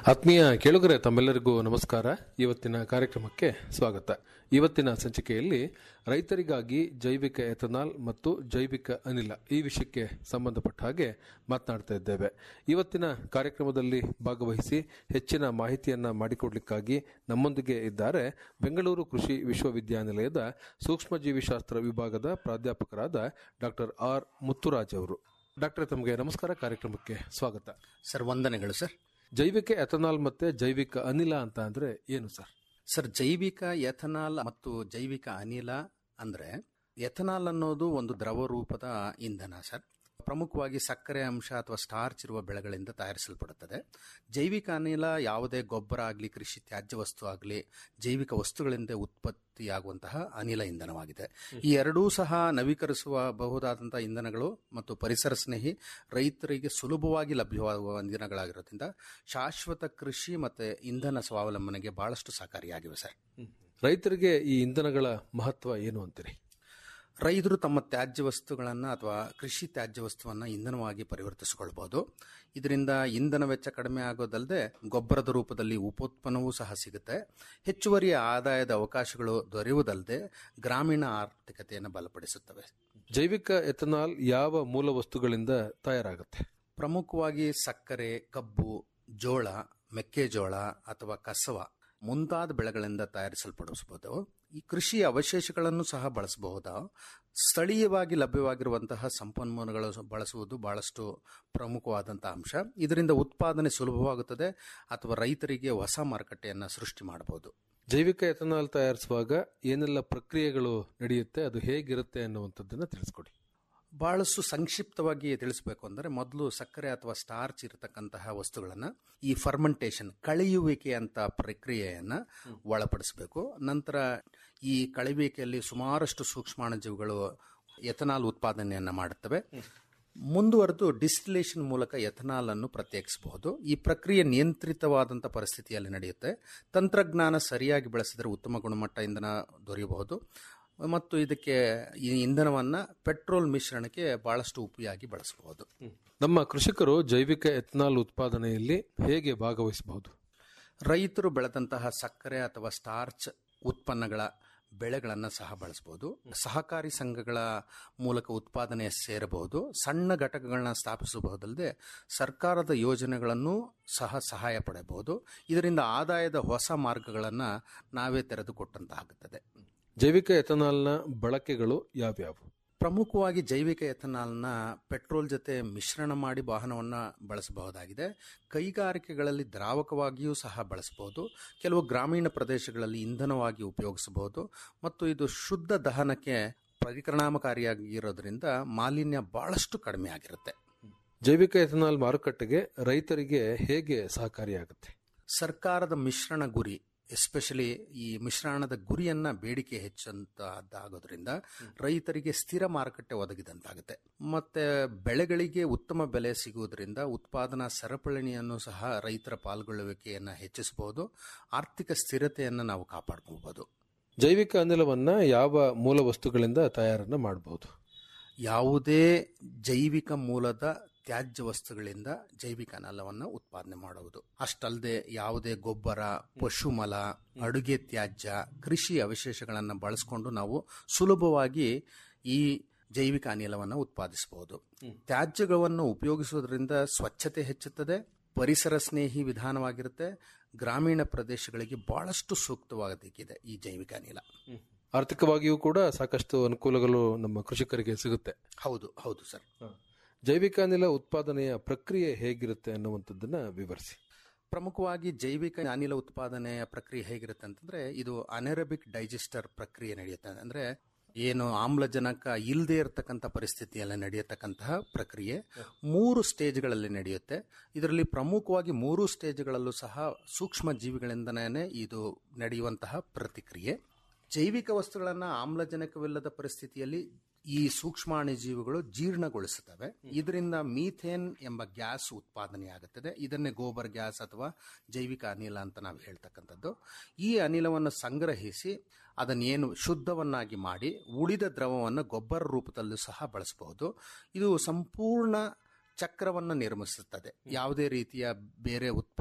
ಆತ್ಮೀಯ ಕೇಳುಗರೆ ತಮ್ಮೆಲ್ಲರಿಗೂ ನಮಸ್ಕಾರ ಇವತ್ತಿನ ಕಾರ್ಯಕ್ರಮಕ್ಕೆ ಸ್ವಾಗತ ಇವತ್ತಿನ ಸಂಚಿಕೆಯಲ್ಲಿ ರೈತರಿಗಾಗಿ ಜೈವಿಕ ಎಥನಾಲ್ ಮತ್ತು ಜೈವಿಕ ಅನಿಲ ಈ ವಿಷಯಕ್ಕೆ ಸಂಬಂಧಪಟ್ಟ ಹಾಗೆ ಮಾತನಾಡ್ತಾ ಇದ್ದೇವೆ ಇವತ್ತಿನ ಕಾರ್ಯಕ್ರಮದಲ್ಲಿ ಭಾಗವಹಿಸಿ ಹೆಚ್ಚಿನ ಮಾಹಿತಿಯನ್ನ ಮಾಡಿಕೊಡ್ಲಿಕ್ಕಾಗಿ ನಮ್ಮೊಂದಿಗೆ ಇದ್ದಾರೆ ಬೆಂಗಳೂರು ಕೃಷಿ ವಿಶ್ವವಿದ್ಯಾನಿಲಯದ ಸೂಕ್ಷ್ಮಜೀವಿಶಾಸ್ತ್ರ ವಿಭಾಗದ ಪ್ರಾಧ್ಯಾಪಕರಾದ ಡಾಕ್ಟರ್ ಆರ್ ಮುತ್ತುರಾಜ್ ಅವರು ಡಾಕ್ಟರ್ ತಮಗೆ ನಮಸ್ಕಾರ ಕಾರ್ಯಕ್ರಮಕ್ಕೆ ಸ್ವಾಗತ ಸರ್ ವಂದನೆಗಳು ಸರ್ ಜೈವಿಕ ಎಥನಾಲ್ ಮತ್ತೆ ಜೈವಿಕ ಅನಿಲ ಅಂತ ಅಂದ್ರೆ ಏನು ಸರ್ ಸರ್ ಜೈವಿಕ ಎಥನಾಲ್ ಮತ್ತು ಜೈವಿಕ ಅನಿಲ ಅಂದ್ರೆ ಎಥನಾಲ್ ಅನ್ನೋದು ಒಂದು ದ್ರವ ರೂಪದ ಇಂಧನ ಸರ್ ಪ್ರಮುಖವಾಗಿ ಸಕ್ಕರೆ ಅಂಶ ಅಥವಾ ಸ್ಟಾರ್ಚ್ ಇರುವ ಬೆಳೆಗಳಿಂದ ತಯಾರಿಸಲ್ಪಡುತ್ತದೆ ಜೈವಿಕ ಅನಿಲ ಯಾವುದೇ ಗೊಬ್ಬರ ಆಗಲಿ ಕೃಷಿ ತ್ಯಾಜ್ಯ ವಸ್ತು ಆಗಲಿ ಜೈವಿಕ ವಸ್ತುಗಳಿಂದ ಉತ್ಪತ್ತಿಯಾಗುವಂತಹ ಅನಿಲ ಇಂಧನವಾಗಿದೆ ಈ ಎರಡೂ ಸಹ ನವೀಕರಿಸುವ ಬಹುದಾದಂತಹ ಇಂಧನಗಳು ಮತ್ತು ಪರಿಸರ ಸ್ನೇಹಿ ರೈತರಿಗೆ ಸುಲಭವಾಗಿ ಲಭ್ಯವಾಗುವ ಇಂಧನಗಳಾಗಿರೋದ್ರಿಂದ ಶಾಶ್ವತ ಕೃಷಿ ಮತ್ತೆ ಇಂಧನ ಸ್ವಾವಲಂಬನೆಗೆ ಬಹಳಷ್ಟು ಸಹಕಾರಿಯಾಗಿವೆ ಸರ್ ರೈತರಿಗೆ ಈ ಇಂಧನಗಳ ಮಹತ್ವ ಏನು ಅಂತೀರಿ ರೈತರು ತಮ್ಮ ತ್ಯಾಜ್ಯ ವಸ್ತುಗಳನ್ನು ಅಥವಾ ಕೃಷಿ ತ್ಯಾಜ್ಯ ವಸ್ತುವನ್ನು ಇಂಧನವಾಗಿ ಪರಿವರ್ತಿಸಿಕೊಳ್ಬಹುದು ಇದರಿಂದ ಇಂಧನ ವೆಚ್ಚ ಕಡಿಮೆ ಆಗೋದಲ್ಲದೆ ಗೊಬ್ಬರದ ರೂಪದಲ್ಲಿ ಉಪೋತ್ಪನ್ನವೂ ಸಹ ಸಿಗುತ್ತೆ ಹೆಚ್ಚುವರಿ ಆದಾಯದ ಅವಕಾಶಗಳು ದೊರೆಯುವುದಲ್ಲದೆ ಗ್ರಾಮೀಣ ಆರ್ಥಿಕತೆಯನ್ನು ಬಲಪಡಿಸುತ್ತವೆ ಜೈವಿಕ ಎಥನಾಲ್ ಯಾವ ಮೂಲ ವಸ್ತುಗಳಿಂದ ತಯಾರಾಗುತ್ತೆ ಪ್ರಮುಖವಾಗಿ ಸಕ್ಕರೆ ಕಬ್ಬು ಜೋಳ ಮೆಕ್ಕೆಜೋಳ ಅಥವಾ ಕಸವ ಮುಂತಾದ ಬೆಳೆಗಳಿಂದ ತಯಾರಿಸಲ್ಪಡಿಸಬಹುದು ಈ ಕೃಷಿ ಅವಶೇಷಗಳನ್ನು ಸಹ ಬಳಸಬಹುದು ಸ್ಥಳೀಯವಾಗಿ ಲಭ್ಯವಾಗಿರುವಂತಹ ಸಂಪನ್ಮೂಲಗಳು ಬಳಸುವುದು ಬಹಳಷ್ಟು ಪ್ರಮುಖವಾದಂತಹ ಅಂಶ ಇದರಿಂದ ಉತ್ಪಾದನೆ ಸುಲಭವಾಗುತ್ತದೆ ಅಥವಾ ರೈತರಿಗೆ ಹೊಸ ಮಾರುಕಟ್ಟೆಯನ್ನು ಸೃಷ್ಟಿ ಮಾಡಬಹುದು ಜೈವಿಕ ಎಥನಾಲ್ ತಯಾರಿಸುವಾಗ ಏನೆಲ್ಲ ಪ್ರಕ್ರಿಯೆಗಳು ನಡೆಯುತ್ತೆ ಅದು ಹೇಗಿರುತ್ತೆ ಅನ್ನುವಂಥದ್ದನ್ನ ತಿಳಿಸ್ಕೊಡಿ ಬಹಳಷ್ಟು ಸಂಕ್ಷಿಪ್ತವಾಗಿ ತಿಳಿಸಬೇಕು ಅಂದರೆ ಮೊದಲು ಸಕ್ಕರೆ ಅಥವಾ ಸ್ಟಾರ್ಚ್ ಇರತಕ್ಕಂತಹ ವಸ್ತುಗಳನ್ನು ಈ ಫರ್ಮೆಂಟೇಷನ್ ಕಳೆಯುವಿಕೆ ಅಂತ ಪ್ರಕ್ರಿಯೆಯನ್ನು ಒಳಪಡಿಸಬೇಕು ನಂತರ ಈ ಕಳೆಯುವಿಕೆಯಲ್ಲಿ ಸುಮಾರಷ್ಟು ಸೂಕ್ಷ್ಮಾಣುಜೀವಿಗಳು ಎಥನಾಲ್ ಉತ್ಪಾದನೆಯನ್ನು ಮಾಡುತ್ತವೆ ಮುಂದುವರೆದು ಡಿಸ್ಟಿಲೇಷನ್ ಮೂಲಕ ಎಥನಾಲ್ ಅನ್ನು ಪ್ರತ್ಯೇಕಿಸಬಹುದು ಈ ಪ್ರಕ್ರಿಯೆ ನಿಯಂತ್ರಿತವಾದಂಥ ಪರಿಸ್ಥಿತಿಯಲ್ಲಿ ನಡೆಯುತ್ತೆ ತಂತ್ರಜ್ಞಾನ ಸರಿಯಾಗಿ ಬಳಸಿದರೆ ಉತ್ತಮ ಗುಣಮಟ್ಟ ಇಂಧನ ದೊರೆಯಬಹುದು ಮತ್ತು ಇದಕ್ಕೆ ಈ ಇಂಧನವನ್ನ ಪೆಟ್ರೋಲ್ ಮಿಶ್ರಣಕ್ಕೆ ಬಹಳಷ್ಟು ಉಪಯೋಗಿ ಬಳಸಬಹುದು ನಮ್ಮ ಕೃಷಿಕರು ಜೈವಿಕ ಎಥನಾಲ್ ಉತ್ಪಾದನೆಯಲ್ಲಿ ಹೇಗೆ ಭಾಗವಹಿಸಬಹುದು ರೈತರು ಬೆಳೆದಂತಹ ಸಕ್ಕರೆ ಅಥವಾ ಸ್ಟಾರ್ಚ್ ಉತ್ಪನ್ನಗಳ ಬೆಳೆಗಳನ್ನು ಸಹ ಬಳಸಬಹುದು ಸಹಕಾರಿ ಸಂಘಗಳ ಮೂಲಕ ಉತ್ಪಾದನೆ ಸೇರಬಹುದು ಸಣ್ಣ ಘಟಕಗಳನ್ನ ಸ್ಥಾಪಿಸಬಹುದಲ್ಲದೆ ಸರ್ಕಾರದ ಯೋಜನೆಗಳನ್ನು ಸಹ ಸಹಾಯ ಪಡೆಯಬಹುದು ಇದರಿಂದ ಆದಾಯದ ಹೊಸ ಮಾರ್ಗಗಳನ್ನು ನಾವೇ ತೆರೆದುಕೊಟ್ಟಂತಾಗುತ್ತದೆ ಜೈವಿಕ ಎಥನಾಲ್ನ ಬಳಕೆಗಳು ಯಾವ್ಯಾವು ಪ್ರಮುಖವಾಗಿ ಜೈವಿಕ ಎಥನಾಲ್ನ ಪೆಟ್ರೋಲ್ ಜೊತೆ ಮಿಶ್ರಣ ಮಾಡಿ ವಾಹನವನ್ನು ಬಳಸಬಹುದಾಗಿದೆ ಕೈಗಾರಿಕೆಗಳಲ್ಲಿ ದ್ರಾವಕವಾಗಿಯೂ ಸಹ ಬಳಸಬಹುದು ಕೆಲವು ಗ್ರಾಮೀಣ ಪ್ರದೇಶಗಳಲ್ಲಿ ಇಂಧನವಾಗಿ ಉಪಯೋಗಿಸಬಹುದು ಮತ್ತು ಇದು ಶುದ್ಧ ದಹನಕ್ಕೆ ಪರಿಣಾಮಕಾರಿಯಾಗಿರೋದ್ರಿಂದ ಮಾಲಿನ್ಯ ಬಹಳಷ್ಟು ಕಡಿಮೆ ಆಗಿರುತ್ತೆ ಜೈವಿಕ ಎಥನಾಲ್ ಮಾರುಕಟ್ಟೆಗೆ ರೈತರಿಗೆ ಹೇಗೆ ಸಹಕಾರಿಯಾಗುತ್ತೆ ಸರ್ಕಾರದ ಮಿಶ್ರಣ ಗುರಿ ಎಸ್ಪೆಷಲಿ ಈ ಮಿಶ್ರಣದ ಗುರಿಯನ್ನ ಬೇಡಿಕೆ ಹೆಚ್ಚಂತಾಗೋದ್ರಿಂದ ರೈತರಿಗೆ ಸ್ಥಿರ ಮಾರುಕಟ್ಟೆ ಒದಗಿದಂತಾಗುತ್ತೆ ಮತ್ತೆ ಬೆಳೆಗಳಿಗೆ ಉತ್ತಮ ಬೆಲೆ ಸಿಗುವುದರಿಂದ ಉತ್ಪಾದನಾ ಸರಪಳಿಯನ್ನು ಸಹ ರೈತರ ಪಾಲ್ಗೊಳ್ಳುವಿಕೆಯನ್ನು ಹೆಚ್ಚಿಸಬಹುದು ಆರ್ಥಿಕ ಸ್ಥಿರತೆಯನ್ನು ನಾವು ಕಾಪಾಡ್ಕೋಬಹುದು ಜೈವಿಕ ಅನಿಲವನ್ನ ಯಾವ ಮೂಲ ವಸ್ತುಗಳಿಂದ ತಯಾರನ್ನ ಮಾಡಬಹುದು ಯಾವುದೇ ಜೈವಿಕ ಮೂಲದ ತ್ಯಾಜ್ಯ ವಸ್ತುಗಳಿಂದ ಜೈವಿಕ ಅನಿಲವನ್ನು ಉತ್ಪಾದನೆ ಮಾಡುವುದು ಅಷ್ಟಲ್ಲದೆ ಯಾವುದೇ ಗೊಬ್ಬರ ಪಶುಮಲ ಅಡುಗೆ ತ್ಯಾಜ್ಯ ಕೃಷಿ ಅವಶೇಷಗಳನ್ನು ಬಳಸಿಕೊಂಡು ನಾವು ಸುಲಭವಾಗಿ ಈ ಜೈವಿಕ ಅನಿಲವನ್ನು ಉತ್ಪಾದಿಸಬಹುದು ತ್ಯಾಜ್ಯಗಳನ್ನು ಉಪಯೋಗಿಸುವುದರಿಂದ ಸ್ವಚ್ಛತೆ ಹೆಚ್ಚುತ್ತದೆ ಪರಿಸರ ಸ್ನೇಹಿ ವಿಧಾನವಾಗಿರುತ್ತೆ ಗ್ರಾಮೀಣ ಪ್ರದೇಶಗಳಿಗೆ ಬಹಳಷ್ಟು ಸೂಕ್ತವಾಗಬೇಕಿದೆ ಈ ಜೈವಿಕ ಅನಿಲ ಆರ್ಥಿಕವಾಗಿಯೂ ಕೂಡ ಸಾಕಷ್ಟು ಅನುಕೂಲಗಳು ನಮ್ಮ ಕೃಷಿಕರಿಗೆ ಸಿಗುತ್ತೆ ಹೌದು ಹೌದು ಸರ್ ಜೈವಿಕ ಅನಿಲ ಉತ್ಪಾದನೆಯ ಪ್ರಕ್ರಿಯೆ ಹೇಗಿರುತ್ತೆ ಅನ್ನುವಂಥದ್ದನ್ನ ವಿವರಿಸಿ ಪ್ರಮುಖವಾಗಿ ಜೈವಿಕ ಅನಿಲ ಉತ್ಪಾದನೆಯ ಪ್ರಕ್ರಿಯೆ ಹೇಗಿರುತ್ತೆ ಅಂತಂದ್ರೆ ಇದು ಅನೆರಬಿಕ್ ಡೈಜೆಸ್ಟರ್ ಪ್ರಕ್ರಿಯೆ ನಡೆಯುತ್ತೆ ಅಂದ್ರೆ ಏನು ಆಮ್ಲಜನಕ ಇಲ್ಲದೆ ಇರತಕ್ಕಂಥ ಪರಿಸ್ಥಿತಿಯಲ್ಲಿ ನಡೆಯತಕ್ಕಂತಹ ಪ್ರಕ್ರಿಯೆ ಮೂರು ಸ್ಟೇಜ್ಗಳಲ್ಲಿ ನಡೆಯುತ್ತೆ ಇದರಲ್ಲಿ ಪ್ರಮುಖವಾಗಿ ಮೂರು ಸ್ಟೇಜ್ಗಳಲ್ಲೂ ಸಹ ಸೂಕ್ಷ್ಮ ಜೀವಿಗಳಿಂದನೇ ಇದು ನಡೆಯುವಂತಹ ಪ್ರತಿಕ್ರಿಯೆ ಜೈವಿಕ ವಸ್ತುಗಳನ್ನು ಆಮ್ಲಜನಕವಿಲ್ಲದ ಪರಿಸ್ಥಿತಿಯಲ್ಲಿ ಈ ಸೂಕ್ಷ್ಮಾಣುಜೀವಿಗಳು ಜೀರ್ಣಗೊಳಿಸುತ್ತವೆ ಇದರಿಂದ ಮೀಥೇನ್ ಎಂಬ ಗ್ಯಾಸ್ ಉತ್ಪಾದನೆಯಾಗುತ್ತದೆ ಇದನ್ನೇ ಗೋಬರ್ ಗ್ಯಾಸ್ ಅಥವಾ ಜೈವಿಕ ಅನಿಲ ಅಂತ ನಾವು ಹೇಳ್ತಕ್ಕಂಥದ್ದು ಈ ಅನಿಲವನ್ನು ಸಂಗ್ರಹಿಸಿ ಅದನ್ನೇನು ಶುದ್ಧವನ್ನಾಗಿ ಮಾಡಿ ಉಳಿದ ದ್ರವವನ್ನು ಗೊಬ್ಬರ ರೂಪದಲ್ಲೂ ಸಹ ಬಳಸಬಹುದು ಇದು ಸಂಪೂರ್ಣ ಚಕ್ರವನ್ನು ನಿರ್ಮಿಸುತ್ತದೆ ಯಾವುದೇ ರೀತಿಯ ಬೇರೆ ಉತ್ಪನ್ನ